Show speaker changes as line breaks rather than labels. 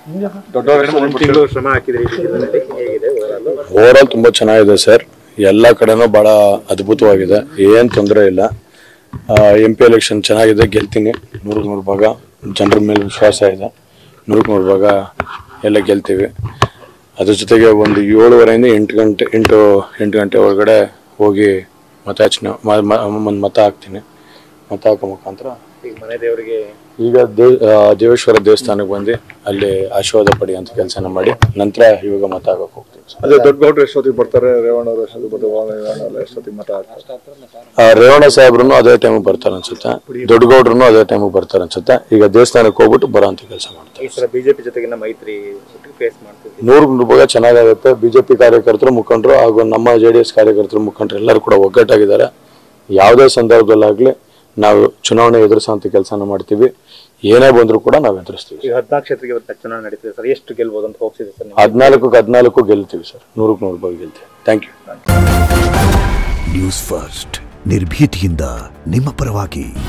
ಒಂದು ತಿಂಗಳು ಶ್ರಮ ಹಾಕಿದ್ರೆ ಈ ಜಿಲ್ಲೆಯಲ್ಲಿ ಹೇಗಿದೆ overall?
ಓವರಾಲ್ ತುಂಬ ಚೆನ್ನಾಗಿದೆ ಸರ್ ಎಲ್ಲ ಕಡೆನೂ ಭಾಳ ಅದ್ಭುತವಾಗಿದೆ ಏನು ತೊಂದರೆ ಇಲ್ಲ ಎಂ ಪಿ ಎಲೆಕ್ಷನ್ ಚೆನ್ನಾಗಿದೆ ಗೆಲ್ತೀನಿ ನೂರಕ್ಕೆ ನೂರು ಭಾಗ ಜನರ ಮೇಲೆ ವಿಶ್ವಾಸ ಇದೆ ನೂರಕ್ಕೆ ನೂರು ಭಾಗ ಎಲ್ಲ ಗೆಲ್ತೀವಿ ಅದ್ರ ಜೊತೆಗೆ ಒಂದು ಏಳುವರೆಯಿಂದ ಎಂಟು ಗಂಟೆ ಎಂಟು ಎಂಟು ಗಂಟೆ ಒಳಗಡೆ ಹೋಗಿ ಮತಯಾಚನೆ ಒಂದು ಮತ ಹಾಕ್ತೀನಿ ಮತ ಹಾಕೋ ಮುಖಾಂತರ
ಈಗ ಮನೆ ದೇವರಿಗೆ
ಈಗ ದೇ ಆ, ದೇವೇಶ್ವರ ದೇವಸ್ಥಾನಕ್ಕೆ ಬಂದು ಅಲ್ಲಿ ಆಶೀರ್ವಾದ ಪಡಿ ಅಂತ ಕೆಲಸನ ಮಾಡಿ ನಂತರ ಇವಾಗ ಮತ ಹಾಕಕ್ಕೆ ಹೋಗ್ತೀನಿ ಸರ್.
ಅದೇ ದೊಡ್ಡ ಗೌಡ್ರು ಎಷ್ಟೊತ್ತಿಗೆ ಬರ್ತಾರೆ ರೇವಣ್ಣ ಅವರು ಎಷ್ಟೊತ್ತಿಗೆ ಬರ್ತಾರೆ ವಾಮ ರೇವಣ್ಣ ಎಲ್ಲ ಎಷ್ಟೊತ್ತಿಗೆ ಮತ ಹಾಕ್ತಾರೆ
ಆ, ರೇವಣ್ಣ ಸಾಹೇಬ್ರು ಅದೇ ಟೈಮಿಗೆ ಬರ್ತಾರೆ ಅನ್ಸುತ್ತೆ ದೊಡ್ಡಗೌಡ್ರು ಅದೇ ಟೈಮಿಗೆ ಬರ್ತಾರೆ ಅನ್ಸುತ್ತೆ ಈಗ ದೇವಸ್ಥಾನಕ್ಕೆ ಹೋಗ್ಬಿಟ್ಟು ಬರೋ ಅಂತ ಕೆಲಸ ಮಾಡ್ತಾರೆ
ಈ ಸಲ ಬಿಜೆಪಿ ಜೊತೆಗಿನ ಮೈತ್ರಿ ಫೇಸ್ ಮಾಡ್ತಿದ್ವಿ
ನೂರು ರೂಪಾಯಿ ಚೆನ್ನಾಗಾಗುತ್ತೆ ಬಿಜೆಪಿ ಕಾರ್ಯಕರ್ತರು ಮುಖಂಡರು ಹಾಗೂ ನಮ್ಮ ಜೆ ಡಿ ಎಸ್ ಕಾರ್ಯಕರ್ತರು ಮುಖಂಡರು ಎಲ್ಲರೂ ಕೂಡ ಒಗ್ಗಟ್ಟಾಗಿದ್ದಾರೆ ಯಾವುದೇ ಸಂದರ್ಭದಲ್ಲಾಗಲಿ ನಾವು ಚುನಾವಣೆ ಎದುರಿಸೋಂಥ ಕೆಲಸನ ಮಾಡ್ತೀವಿ ಏನೇ ಬಂದರೂ ಕೂಡ ನಾವು ಎದುರಿಸ್ತೀವಿ
ಈಗ ಹದಿನಾಲ್ಕು ಕ್ಷೇತ್ರಕ್ಕೆ ಇವತ್ತು ಚುನಾವಣೆ ನಡೀತಿದೆ ಸರ್ ಎಷ್ಟು ಗೆಲ್ಬೋದು ಅಂತ ಹೋಗ್ತಿದೆ ಸರ್ ನಿಮ್ಗೆ?
ಹದಿನಾಲ್ಕು ಹದಿನಾಲ್ಕು ಗೆಲ್ತೀವಿ ಸರ್ ನೂರಕ್ಕೆ ನೂರು ರೂಪಾಯಿ ಗೆಲ್ತೀವಿ ಥ್ಯಾಂಕ್ ಯು
ನ್ಯೂಸ್ ಫಸ್ಟ್ ನಿರ್ಭೀತಿಯಿಂದ ನಿಮ್ಮ ಪರವಾಗಿ